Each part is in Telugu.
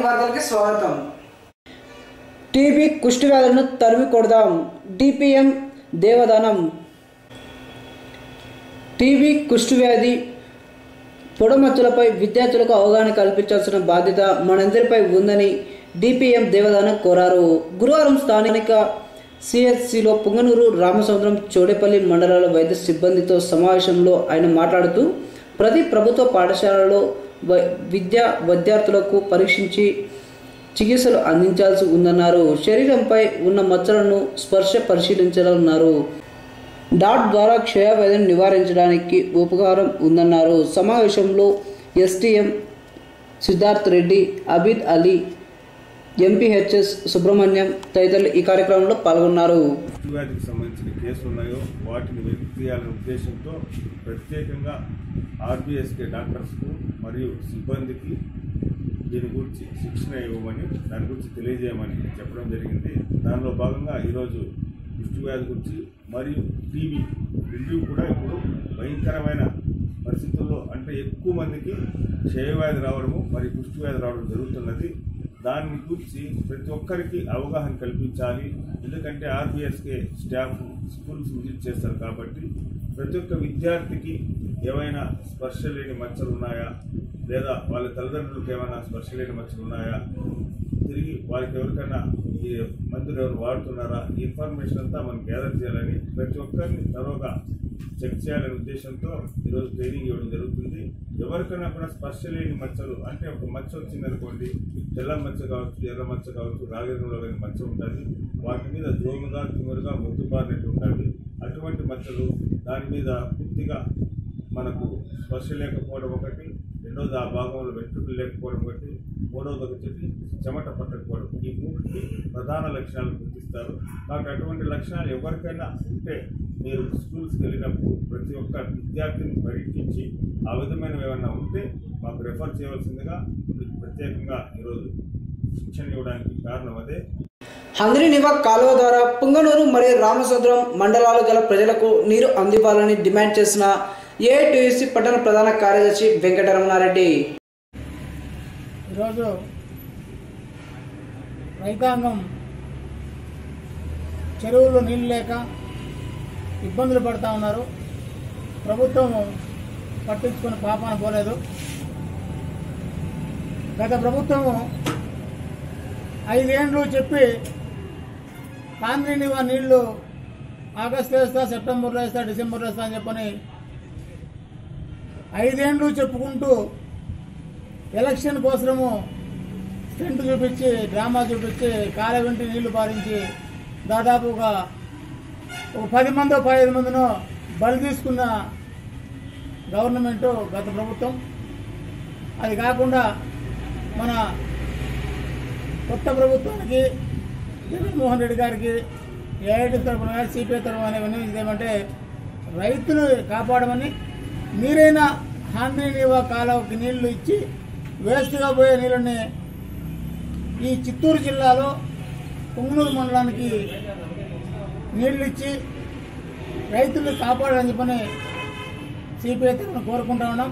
వార్తలకి స్వాగతం టీబీ కుష్టి వ్యాధులను తరిమి కొడదాం డిపిఎం దేవదానం టీబీ కుష్టి వ్యాధి పొడమచ్చలపై విద్యార్థులకు అవగాహన కల్పించాల్సిన బాధ్యత మనందరిపై ఉందని డిపిఎం దేవదానం కోరారు గురువారం స్థానిక సిహెచ్సిలో పుంగనూరు రామసముద్రం చోడేపల్లి మండలాల వైద్య సిబ్బందితో సమావేశంలో ఆయన మాట్లాడుతూ ప్రతి ప్రభుత్వ పాఠశాలలో వ- విద్యా విద్యార్థులకు పరీక్షించి చికిత్సలు అందించాల్సి ఉందన్నారు శరీరంపై ఉన్న మచ్చలను స్పర్శ పరిశీలించాలన్నారు డాట్ ద్వారా క్షయవ్యాధిని నివారించడానికి ఉపకారం ఉందన్నారు సమావేశంలో ఎస్టీఎం సిద్ధార్థ్ రెడ్డి అబీద్ అలీ ఎంపీహెచ్ఎస్ సుబ్రహ్మణ్యం తదితరులు ఈ కార్యక్రమంలో పాల్గొన్నారు వ్యాధికి సంబంధించిన కేసులు ఉన్నాయో వాటిని వెలికి తీయాలనే ఉద్దేశంతో ప్రత్యేకంగా ఆర్బీఎస్కే డాక్టర్స్కు మరియు సిబ్బందికి దీని గురించి శిక్షణ ఇవ్వమని దాని గురించి తెలియజేయమని చెప్పడం జరిగింది దానిలో భాగంగా ఈరోజు కుష్టి వ్యాధి గురించి మరియు టీబీ రెండు కూడా ఇప్పుడు భయంకరమైన పరిస్థితుల్లో అంటే ఎక్కువ మందికి క్షయవ్యాధి రావడము మరియు కుష్టి వ్యాధి రావడం జరుగుతున్నది దాన్ని గురించి ప్రతి ఒక్కరికి అవగాహన కల్పించాలి ఎందుకంటే ఆర్బీఎస్కే స్టాఫ్ స్కూల్స్ విజిట్ చేస్తారు కాబట్టి ప్రతి ఒక్క విద్యార్థికి ఏమైనా స్పర్శ లేని మచ్చలు ఉన్నాయా లేదా వాళ్ళ తల్లిదండ్రులకు ఏమైనా స్పర్శ లేని మచ్చలు ఉన్నాయా తిరిగి వాళ్ళకి ఎవరికైనా ఈ మందులు ఎవరు వాడుతున్నారా ఈ ఇన్ఫర్మేషన్ అంతా మనం గ్యాదర్ చేయాలని ప్రతి ఒక్కరిని తరోగా చెక్ చేయాలనే ఉద్దేశంతో ఈరోజు ట్రైనింగ్ ఇవ్వడం జరుగుతుంది ఎవరికైనా కూడా స్పర్శ లేని మచ్చలు అంటే ఒక మచ్చ వచ్చిందనుకోండి తెల్ల మచ్చ కావచ్చు ఎర్ర మచ్చ కావచ్చు రాగరంలో కానీ మచ్చ ఉంటుంది వాటి మీద దోమగా తిమ్మరుగా ముద్దుబారినట్టు ఉంటుంది అటువంటి మచ్చలు దాని మీద పూర్తిగా మనకు స్పర్శ లేకపోవడం ఒకటి రెండోది ఆ భాగంలో వెంట్రుకలు లేకపోవడం ఒకటి మూడవది వచ్చేసి చెమట పట్టకపోవడం ఈ మూడుకి ప్రధాన లక్షణాలు గుర్తిస్తారు కాబట్టి అటువంటి లక్షణాలు ఎవరికైనా ఉంటే మీరు స్కూల్స్కి వెళ్ళినప్పుడు ప్రతి ఒక్క విద్యార్థిని పరీక్షించి ఆ విధమైనవి ఏమైనా ఉంటే మాకు రెఫర్ చేయవలసిందిగా మీకు ప్రత్యేకంగా ఈరోజు శిక్షణ ఇవ్వడానికి కారణం అదే హంద్రి నివా కాలువ ద్వారా పుంగనూరు మరియు రామసముద్రం మండలాలు గల ప్రజలకు నీరు అందివ్వాలని డిమాండ్ చేసిన ఏఐటీయూసీ పట్టణ ప్రధాన కార్యదర్శి వెంకటరమణారెడ్డి ఈరోజు రైతాంగం చెరువుల్లో నీళ్ళు లేక ఇబ్బందులు పడుతూ ఉన్నారు ప్రభుత్వం పట్టించుకొని పాపాన పోలేదు గత ప్రభుత్వము ఐదేండ్లు చెప్పి కాంగ్రీనివా నీళ్లు ఆగస్టు వేస్తా సెప్టెంబర్లో వేస్తా డిసెంబర్లో వేస్తా అని చెప్పని ఐదేండ్లు చెప్పుకుంటూ ఎలక్షన్ కోసము స్టెంట్ చూపించి డ్రామా చూపించి కాల వెంటి నీళ్లు పారించి దాదాపుగా ఒక పది మందో పదిహేను మందినో బలి తీసుకున్న గవర్నమెంట్ గత ప్రభుత్వం అది కాకుండా మన కొత్త ప్రభుత్వానికి జగన్మోహన్ రెడ్డి గారికి ఏఐటి తరఫున కానీ సిపిఐ తరఫున విన్నవించేది ఏమంటే రైతులు కాపాడమని మీరైనా హాంద్రీ నీవా కాలువకి నీళ్లు ఇచ్చి వేస్ట్గా పోయే నీళ్ళని ఈ చిత్తూరు జిల్లాలో పొంగునూరు మండలానికి నీళ్లు ఇచ్చి రైతులు కాపాడాలని చెప్పని సిపిఐ తరఫున కోరుకుంటా ఉన్నాం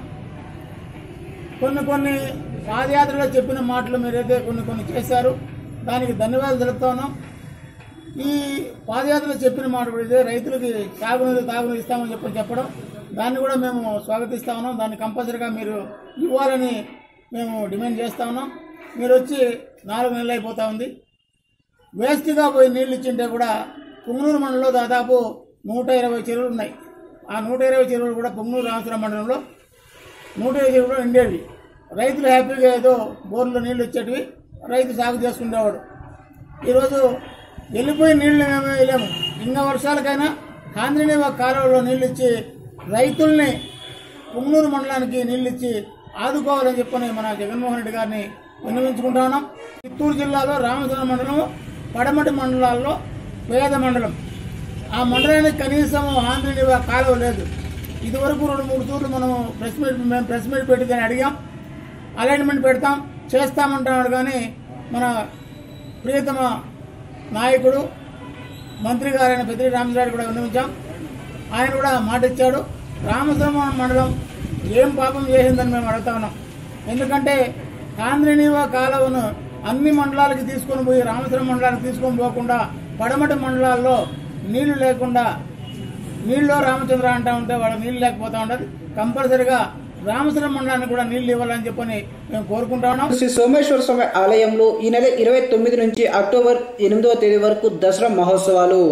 కొన్ని కొన్ని పాదయాత్రలో చెప్పిన మాటలు మీరైతే కొన్ని కొన్ని చేశారు దానికి ధన్యవాదాలు తెలుపుతా ఉన్నాం ఈ పాదయాత్రలో చెప్పిన మాట అయితే రైతులకి తాగునీరు తాగునీరు ఇస్తామని చెప్పి చెప్పడం దాన్ని కూడా మేము స్వాగతిస్తా ఉన్నాం దాన్ని కంపల్సరీగా మీరు ఇవ్వాలని మేము డిమాండ్ చేస్తా ఉన్నాం మీరు వచ్చి నాలుగు నెలలు అయిపోతా ఉంది వేస్ట్గా పోయి నీళ్ళు ఇచ్చింటే కూడా పుంగనూరు మండలంలో దాదాపు నూట ఇరవై చెరువులు ఉన్నాయి ఆ నూట ఇరవై చెరువులు కూడా పుంగనూరు రామపురం మండలంలో నూట ఇరవై చెరువులు ఉండేవి రైతులు హ్యాపీగా ఏదో బోర్లో నీళ్లు వచ్చేటివి రైతు సాగు చేసుకునేవాడు ఈరోజు వెళ్ళిపోయి నీళ్లు మేము వేయలేము ఇంకా వర్షాలకైనా కాంద్రిని కాలువలో నీళ్ళు ఇచ్చి రైతుల్ని పుంగనూరు మండలానికి నీళ్ళు ఇచ్చి ఆదుకోవాలని చెప్పని మన జగన్మోహన్ రెడ్డి గారిని విన్నవించుకుంటా ఉన్నాం చిత్తూరు జిల్లాలో రామచంద్ర మండలం పడమటి మండలాల్లో పేద మండలం ఆ మండలానికి కనీసం ఆంధ్రని కాలువ లేదు ఇదివరకు రెండు మూడు తూర్లు మనం ప్రెస్ మీట్ మేము ప్రెస్ మీట్ పెట్టి దాన్ని అడిగాం అలైన్మెంట్ పెడతాం చేస్తామంటున్నాడు కానీ మన ప్రియతమ నాయకుడు మంత్రి గారైన పెద్దిరి రామచంద్ర కూడా విన్నవించాం ఆయన కూడా మాట ఇచ్చాడు రామసముద్రం మండలం ఏం పాపం చేసిందని మేము అడుగుతా ఉన్నాం ఎందుకంటే కాంద్రనీవా కాలువను అన్ని మండలాలకి తీసుకొని పోయి రామేశ్వరం మండలానికి తీసుకొని పోకుండా పడమటి మండలాల్లో నీళ్లు లేకుండా నీళ్ళు రామచంద్ర అంటా ఉంటే వాళ్ళ నీళ్లు లేకపోతా ఉండదు కంపల్సరిగా రామేశ్వరం మండలానికి కూడా నీళ్లు ఇవ్వాలని చెప్పని మేము కోరుకుంటా ఉన్నాం శ్రీ సోమేశ్వర స్వామి ఆలయంలో ఈ నెల ఇరవై తొమ్మిది నుంచి అక్టోబర్ ఎనిమిదవ తేదీ వరకు దసరా మహోత్సవాలు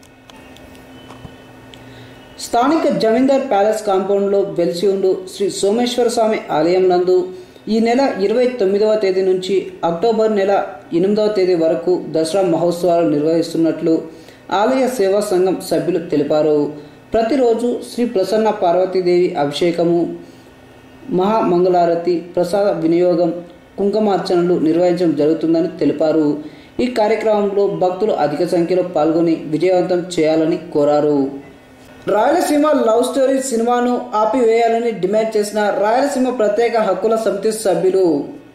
స్థానిక జమీందార్ ప్యాలెస్ కాంపౌండ్లో వెలిసి ఉండు శ్రీ సోమేశ్వర స్వామి ఆలయం నందు ఈ నెల ఇరవై తొమ్మిదవ తేదీ నుంచి అక్టోబర్ నెల ఎనిమిదవ తేదీ వరకు దసరా మహోత్సవాలు నిర్వహిస్తున్నట్లు ఆలయ సేవా సంఘం సభ్యులు తెలిపారు ప్రతిరోజు శ్రీ ప్రసన్న పార్వతీదేవి అభిషేకము మహామంగళారతి ప్రసాద వినియోగం కుంకుమార్చనలు నిర్వహించడం జరుగుతుందని తెలిపారు ఈ కార్యక్రమంలో భక్తులు అధిక సంఖ్యలో పాల్గొని విజయవంతం చేయాలని కోరారు రాయలసీమ లవ్ స్టోరీ సినిమాను ఆపివేయాలని డిమాండ్ చేసిన రాయలసీమ ప్రత్యేక హక్కుల సమితి సభ్యులు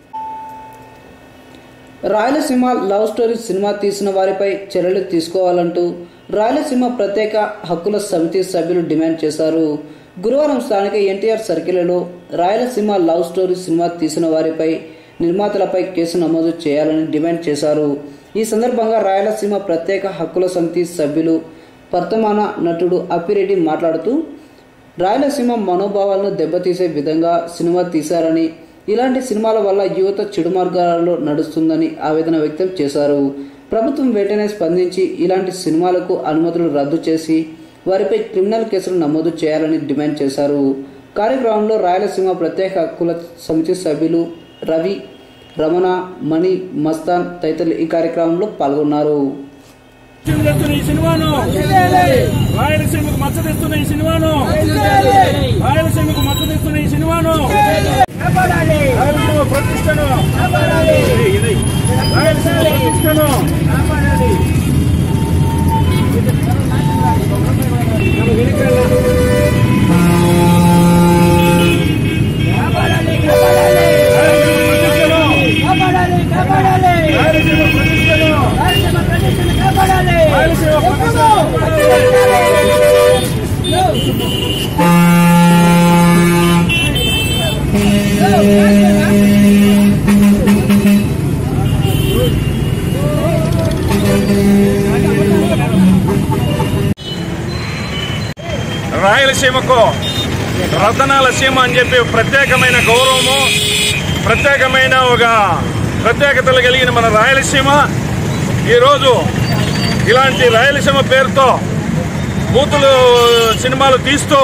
రాయలసీమ లవ్ స్టోరీ సినిమా తీసిన వారిపై చర్యలు తీసుకోవాలంటూ రాయలసీమ ప్రత్యేక హక్కుల సమితి సభ్యులు డిమాండ్ చేశారు గురువారం స్థానిక ఎన్టీఆర్ సర్కిల్లో రాయలసీమ లవ్ స్టోరీ సినిమా తీసిన వారిపై నిర్మాతలపై కేసు నమోదు చేయాలని డిమాండ్ చేశారు ఈ సందర్భంగా రాయలసీమ ప్రత్యేక హక్కుల సమితి సభ్యులు వర్తమాన నటుడు అప్పిరెడ్డి మాట్లాడుతూ రాయలసీమ మనోభావాలను దెబ్బతీసే విధంగా సినిమా తీశారని ఇలాంటి సినిమాల వల్ల యువత చెడు మార్గాలలో నడుస్తుందని ఆవేదన వ్యక్తం చేశారు ప్రభుత్వం వెంటనే స్పందించి ఇలాంటి సినిమాలకు అనుమతులు రద్దు చేసి వారిపై క్రిమినల్ కేసులు నమోదు చేయాలని డిమాండ్ చేశారు కార్యక్రమంలో రాయలసీమ ప్రత్యేక హక్కుల సమితి సభ్యులు రవి రమణ మణి మస్తాన్ తదితరులు ఈ కార్యక్రమంలో పాల్గొన్నారు తెస్తున్న ఈ సినిమాను రాయలసీమకు మచ్చ తెస్తున్న ఈ సినిమాను రాయలసీమకు మచ్చ తెస్తున్న ఈ సినిమాను రాయలసీమ ప్రతిష్టను ఇది. రాయలసీమ ప్రతిష్టను రాయలసీమ ప్రతిష్టను రాయలసీమ ప్రతిష్టను రాయలసీమకు రతనాల సీమ అని చెప్పి ప్రత్యేకమైన గౌరవము ప్రత్యేకమైన ఒక ప్రత్యేకతలు కలిగిన మన రాయలసీమ ఈరోజు ఇలాంటి రాయలసీమ పేరుతో బూతులు సినిమాలు తీస్తూ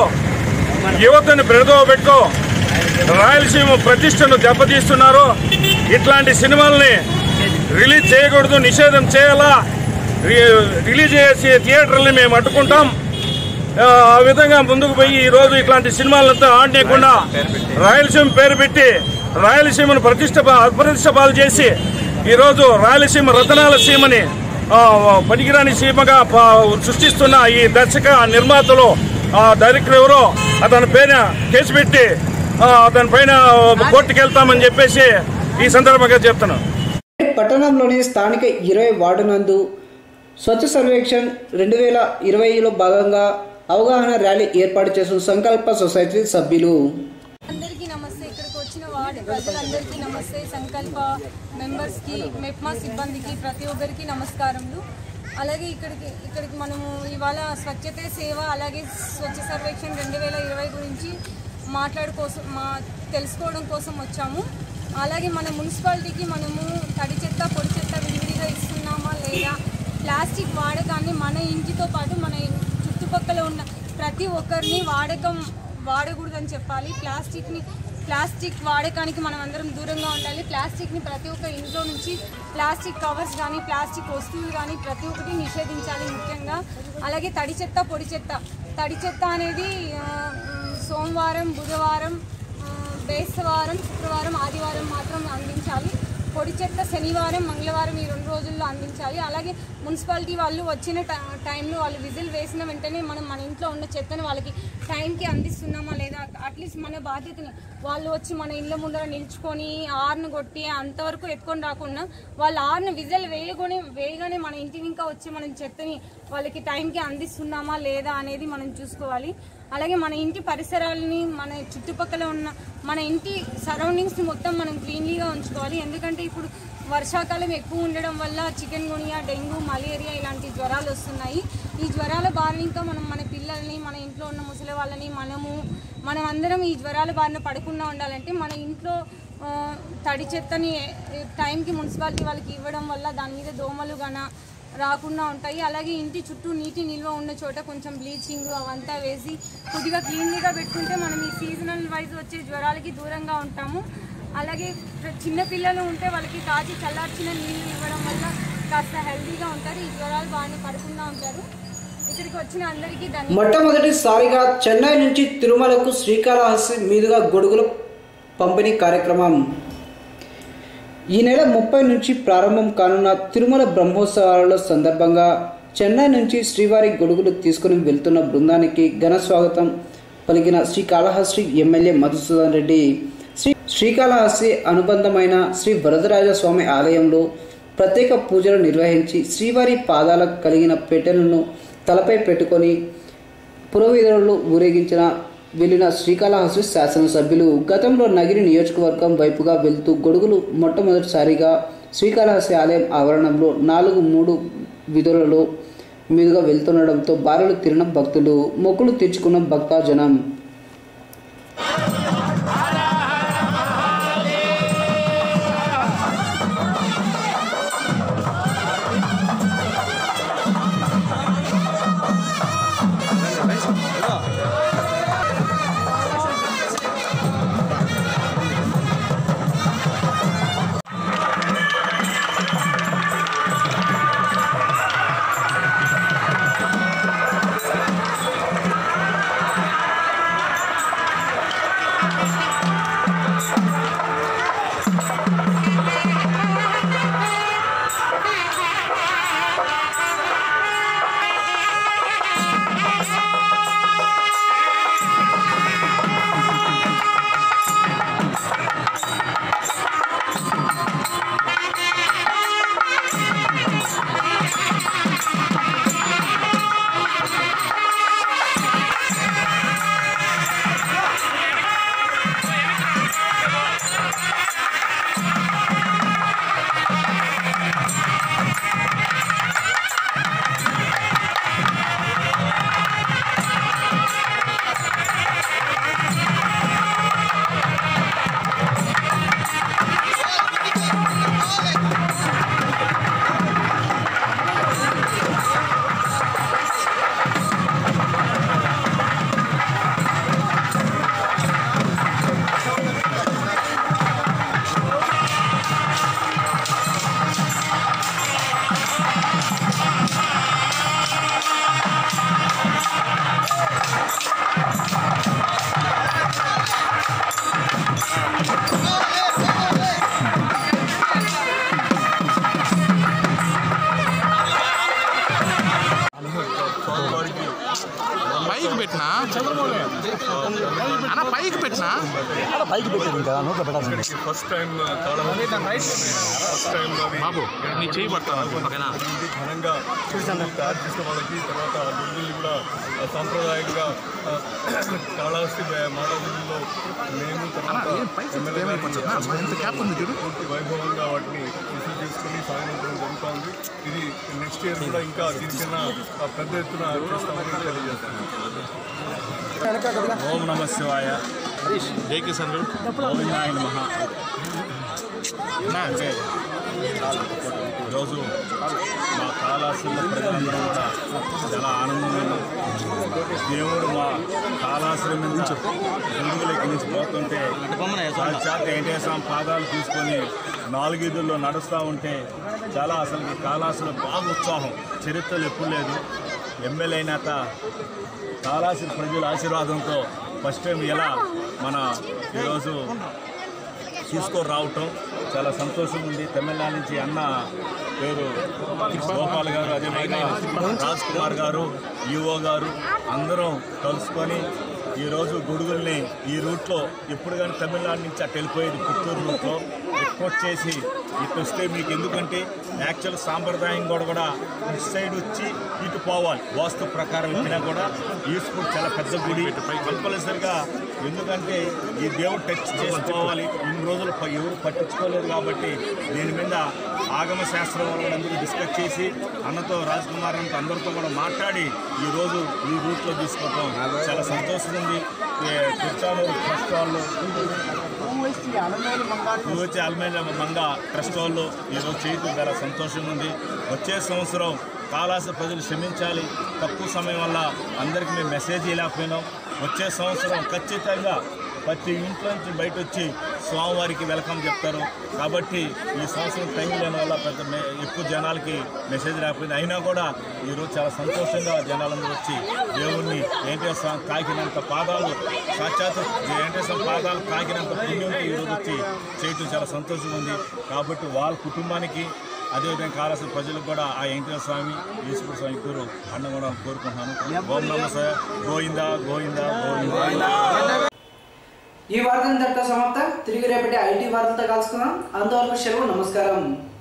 యువతను పెడుతూ రాయలసీమ ప్రతిష్టను దెబ్బతీస్తున్నారు ఇట్లాంటి సినిమాల్ని రిలీజ్ చేయకూడదు నిషేధం చేయాలా రి- రిలీజ్ చేసే థియేటర్ని మేము అడ్డుకుంటాం ఆ ఆ విధంగా ముందుకు పోయి ఈ రోజు ఇట్లాంటి సినిమాలంతా ఆడనేయకుండా రాయలసీమ పేరు పెట్టి రాయలసీమను ప్రతిష్ట అప్రతిష్ట పాలు చేసి ఈ రోజు రాయలసీమ రతనాల సీమని ఆ, పనికిరాని సీమగా ప- సృష్టిస్తున్న ఈ దర్శక నిర్మాతలు ఆ డైరెక్టర్ ఎవరో అతని పైన కేసు పెట్టి ఆ, అతని పైన కోర్టుకు వెళ్తామని చెప్పేసి ఈ సందర్భంగా చెప్తున్నాను పట్టణంలోని స్థానిక ఇరవై వార్డు నందు స్వచ్ఛ సర్వేక్షణ్ రెండు వేల ఇరవైలో భాగంగా అవగాహన ర్యాలీ ఏర్పాటు చేసిన సంకల్ప సొసైటీ సభ్యులు అందరికీ నమస్తే ఇక్కడికి వచ్చిన వార్డు ప్రజలందరికీ నమస్తే సంకల్ప మెంబర్స్కి మెప్మా సిబ్బందికి ప్రతి ఒక్కరికి నమస్కారములు అలాగే ఇక్కడికి ఇక్కడికి మనము ఇవాళ స్వచ్ఛతే సేవ అలాగే స్వచ్ఛ సర్వేక్షణ రెండు వేల ఇరవై గురించి మాట్లాడుకోసం మా తెలుసుకోవడం కోసం వచ్చాము అలాగే మన మున్సిపాలిటీకి మనము తడి చెత్త పొడి చెత్త విడివిడిగా ఇస్తున్నామా లేదా ప్లాస్టిక్ వాడకాన్ని మన ఇంటితో పాటు మన చుట్టుపక్కల ఉన్న ప్రతి ఒక్కరిని వాడకం వాడకూడదని చెప్పాలి ప్లాస్టిక్ని ప్లాస్టిక్ వాడకానికి మనం అందరం దూరంగా ఉండాలి ప్లాస్టిక్ని ప్రతి ఒక్క ఇంట్లో నుంచి ప్లాస్టిక్ కవర్స్ కానీ ప్లాస్టిక్ వస్తువులు కానీ ప్రతి ఒక్కటి నిషేధించాలి ముఖ్యంగా అలాగే తడి చెత్త పొడి చెత్త తడి చెత్త అనేది ఆ, మ్, సోమవారం బుధవారం ఆ, బేస్తవారం శుక్రవారం ఆదివారం మాత్రం అందించాలి పొడి చెత్త శనివారం మంగళవారం ఈ రెండు రోజుల్లో అందించాలి అలాగే మున్సిపాలిటీ వాళ్ళు వచ్చిన టై- టైంలో వాళ్ళు విజిల్ వేసిన వెంటనే మనం మన ఇంట్లో ఉన్న చెత్తను వాళ్ళకి టైంకి అందిస్తున్నామా లేదా అట్లీస్ట్ మన బాధ్యతని వాళ్ళు వచ్చి మన ఇళ్ళ ముందర నిల్చుకొని ఆర్ను కొట్టి అంతవరకు ఎత్తుకొని రాకుండా వాళ్ళు ఆర్ను విజల్ వేయగానే వేయగానే మన ఇంటిని ఇంకా వచ్చి మనం చెత్తని వాళ్ళకి టైంకి అందిస్తున్నామా లేదా అనేది మనం చూసుకోవాలి అలాగే మన ఇంటి పరిసరాలని మన చుట్టుపక్కల ఉన్న మన ఇంటి సరౌండింగ్స్ని మొత్తం మనం క్లీన్లీగా ఉంచుకోవాలి ఎందుకంటే ఇప్పుడు వర్షాకాలం ఎక్కువ ఉండడం వల్ల చికెన్ గునియా డెంగ్యూ మలేరియా ఇలాంటి జ్వరాలు వస్తున్నాయి ఈ జ్వరాల బారిన ఇంకా మనం మన పిల్లల్ని మన ఇంట్లో ఉన్న ముసలి వాళ్ళని మనము మనం అందరం ఈ జ్వరాల బారిన పడకుండా ఉండాలంటే మన ఇంట్లో ఆ, తడి చెత్తని ఏ, టైంకి మున్సిపాలిటీ వాళ్ళకి ఇవ్వడం వల్ల దాని మీద దోమలు గన రాకుండా ఉంటాయి అలాగే ఇంటి చుట్టూ నీటి నిల్వ ఉన్న చోట కొంచెం బ్లీచింగ్ అవంతా వేసి కొద్దిగా క్లీన్లీగా పెట్టుకుంటే మనం ఈ సీజనల్ వైజ్ వచ్చే జ్వరాలకి దూరంగా ఉంటాము అలాగే ప్ర- చిన్న పిల్లలు ఉంటే వాళ్ళకి కాచి చల్లార్చిన నీళ్ళు ఇవ్వడం వల్ల కాస్త హెల్తీగా ఉంటారు ఈ జ్వరాలు బాగానే పడకుండా ఉంటారు ఇక్కడికి వచ్చిన అందరికీ ధన్యవాదాలు మొట్టమొదటిసారిగా చెన్నై నుంచి తిరుమలకు శ్రీకాళహస్తి మీదుగా గొడుగుల పంపిణీ కార్యక్రమం ఈ నెల ముప్పై నుంచి ప్రారంభం కానున్న తిరుమల బ్రహ్మోత్సవాల సందర్భంగా చెన్నై నుంచి శ్రీవారి గొడుగులు తీసుకుని వెళ్తున్న బృందానికి ఘన స్వాగతం పలికిన శ్రీకాళహస్తి ఎమ్మెల్యే మధుసూదన్ రెడ్డి శ్రీ శ్రీకాళహస్తి అనుబంధమైన శ్రీ వరదరాజ స్వామి ఆలయంలో ప్రత్యేక పూజలు నిర్వహించి శ్రీవారి పాదాలకు కలిగిన పెట్టెలను తలపై పెట్టుకొని పురోహితులు ఊరేగించిన వెళ్లిన శ్రీకాళహస్తి శాసనసభ్యులు గతంలో నగిరి నియోజకవర్గం వైపుగా వెళ్తూ గొడుగులు మొట్టమొదటిసారిగా శ్రీకాళహస్తి ఆలయం ఆవరణంలో నాలుగు మూడు విధులలో మీదుగా వెళ్తుండడంతో బారులు తిరిగిన భక్తులు మొక్కులు తీర్చుకున్న భక్తజనం పైకి పెట్టినా అన్న పైకి పెట్టినా ఫస్ట్ టైం ఫస్ట్ టైం బాబు నీ చేయి పడతాను ఓకేనా ఇది ఘనంగా తయారు చేసిన వాళ్ళకి తర్వాత గుడ్డిల్ని కూడా సాంప్రదాయంగా ఆ, కాళహస్తి మాడగుడిలో మేము తర్వాత ఎమ్మెల్యే గారు ఎంత క్యాప్ ఉంది చూడు పూర్తి వైభవంగా వాటిని రిసీవ్ చేసుకుని సాగించడం జరుగుతోంది ఇది నెక్స్ట్ ఇయర్ కూడా ఇంకా దీనికన్నా ఆ, పెద్ద ఎత్తున చేస్తామని తెలియజేస్తాను ఓం నమ శివాయ జై కిషన్ గోవిందాయ నమః అంటే ఈరోజు మా కాళాశ్రీలో ప్రజలందరూ కూడా చాలా ఆనందంగా ఉన్నాం. దేవుడు మా కాళాశ్రీ నుంచి గుండుగులకి నుంచి పోతుంటే సాక్షాత్ వెంకటేశ్వర స్వామి పాదాలు తీసుకొని నాలుగీదుల్లో నడుస్తూ ఉంటే చాలా అసలు ఈ కాళాశ్రీలో బాగా ఉత్సాహం చరిత్రలు ఎప్పుడు లేదు ఎమ్మెల్యే అయినాక కాళాశ్రీ ప్రజల ఆశీర్వాదంతో ఫస్ట్ టైం ఎలా మన ఈరోజు తీసుకొని రావటం చాలా సంతోషం ఉంది తమిళనాడు నుంచి అన్న పేరు గోపాల్ గారు అదేవిధంగా రాజ్ కుమార్ గారు ఈఓ గారు అందరం కలుసుకొని ఈరోజు గొడుగుల్ని ఈ రూట్లో ఎప్పుడు కానీ తమిళనాడు నుంచి అటు వెళ్ళిపోయేది పుత్తూరు రూట్లో రిక్వెస్ట్ చేసి ఇటు వస్తే మీకు ఎందుకంటే యాక్చువల్ సాంప్రదాయం కూడా కూడా ఇటు సైడ్ వచ్చి ఇటు పోవాలి వాస్తు ప్రకారం ఎక్కినా కూడా ఈస్పూర్ చాలా పెద్ద గుడి కంపల్సరిగా ఎందుకంటే ఈ దేవుడు టచ్ చేసుకోవాలి ఇన్ని రోజులు ప- ఎవరు పట్టించుకోలేదు కాబట్టి దీని మీద ఆగమ శాస్త్రం వాళ్ళందరూ డిస్కస్ చేసి అన్నతో రాజ్ కుమార్ అంతా అందరితో కూడా మాట్లాడి ఈ రోజు ఈ రూట్లో తీసుకోవడం చాలా సంతోషంగా ఉంది ఏ, తిరుచానూరు ట్రస్ట్ వాళ్ళు యువతి అల్మేల మంగ ట్రస్ట్ వాళ్ళు ఈరోజు చేయడం చాలా సంతోషంగా ఉంది వచ్చే సంవత్సరం కాళాస ప్రజలు క్షమించాలి తక్కువ సమయం వల్ల అందరికీ మేము మెసేజ్ ఇవ్వలేకపోయినాం వచ్చే సంవత్సరం ఖచ్చితంగా ప్రతి ఇంట్లో నుంచి బయట వచ్చి స్వామివారికి వెల్కమ్ చెప్తారు కాబట్టి ఈ సంవత్సరం టైం లేని వల్ల పెద్ద మే- ఎక్కువ జనాలకి మెసేజ్ రాకపోయింది అయినా కూడా ఈరోజు చాలా సంతోషంగా జనాలందరూ వచ్చి దేవుణ్ణి వెంకటేశ్వర స్వామి తాకినంత పాదాలు సాక్షాత్ వెంకటేశ్వర స్వామి పాదాలు తాకినంత పుణ్యంతో ఈరోజు వచ్చి చేయటం చాలా సంతోషంగా ఉంది కాబట్టి వాళ్ళ కుటుంబానికి అదేవిధంగా కావాల్సిన ప్రజలకు కూడా ఆ వెంకటేశ్వర స్వామి ఈశ్వర స్వామి ఇద్దరు అండగా కోరుకుంటున్నాను ఓం నమ సార్ గోయిందా గోయిందా గోయిందా ఈ వార్త ఇంతటితో సమాప్తం తిరిగి రేపటి ఐటీ వార్తలతో కలుసుకుందాం అంతవరకు సెలవు నమస్కారం